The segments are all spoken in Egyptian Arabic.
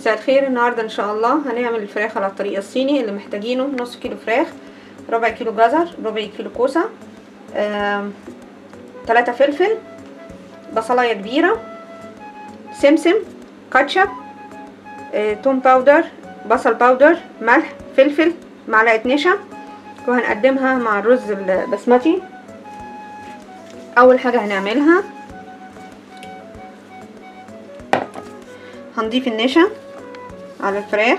مساء الخير النهاردة ان شاء الله هنعمل الفراخ على الطريقة الصيني اللي محتاجينه نص كيلو فراخ ربع كيلو جزر ربع كيلو كوسة آم، تلاتة فلفل بصلاية كبيرة سمسم كاتشب آه، توم باودر بصل باودر ملح فلفل معلقة نشا وهنقدمها مع الرز البسمتي اول حاجة هنعملها هنضيف النشا على الفراخ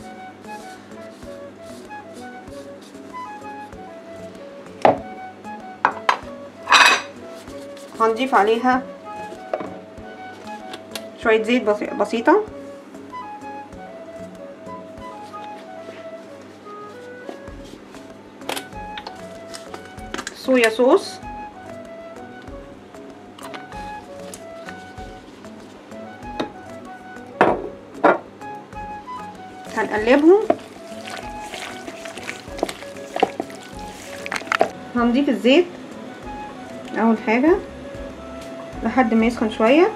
هنضيف عليها شوية زيت بسي- بسيطة صويا صوص هنقلبهم هنضيف الزيت اول حاجة لحد ما يسخن شوية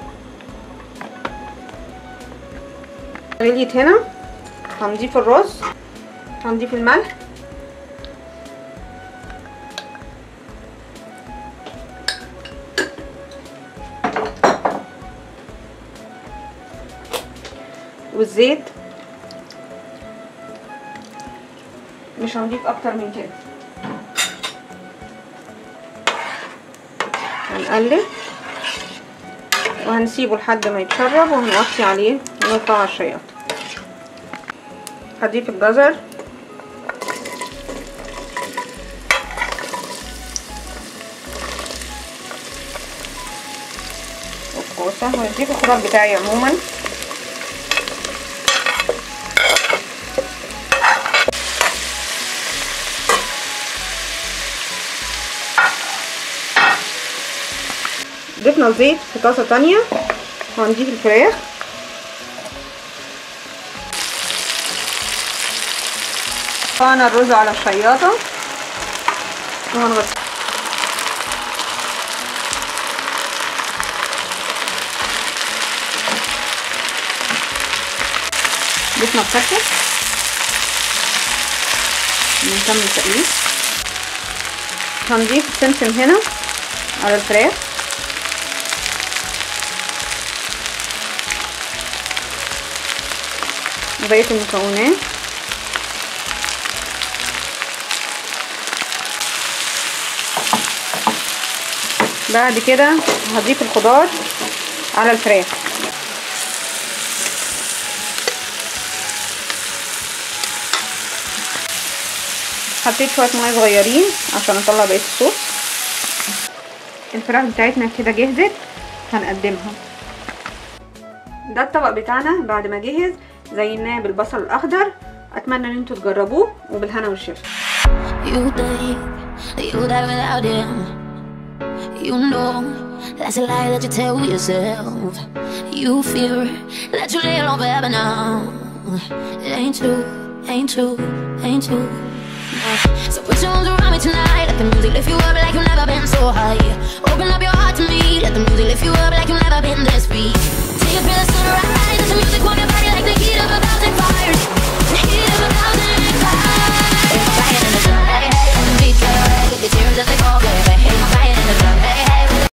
غليت هنا هنضيف الرز هنضيف الملح والزيت مش هنضيف اكتر من كده هنقلب وهنسيبه لحد ما يتشرب وهنغطي عليه ونرفعه على الشياط هضيف الجزر والكوسة وهضيف الخضار بتاعي عموما ضفنا الزيت في طاسة تانية وهنضيف الفراخ رفعنا الرز على الخياطة وهنغطي ضفنا الفاكهة نكمل تقليب هنضيف السمسم هنا على الفراخ وبقية المكونات بعد كده هضيف الخضار على الفراخ حطيت شوية مية صغيرين عشان اطلع بقية الصوص الفراخ بتاعتنا كده جهزت هنقدمها ده الطبق بتاعنا بعد ما جهز زيناه بالبصل الاخضر اتمنى ان انتوا تجربوه وبالهنا والشفا You think that you die without him. You know that's a lie that you tell yourself. You fear that you lay alone forever now. It ain't true, ain't true, ain't true. No. So put your arms around me tonight. Let the music lift you up like you've never been so high. Open up your heart to me. Let the music lift you up like you've never been this free. Take a pill, sit right.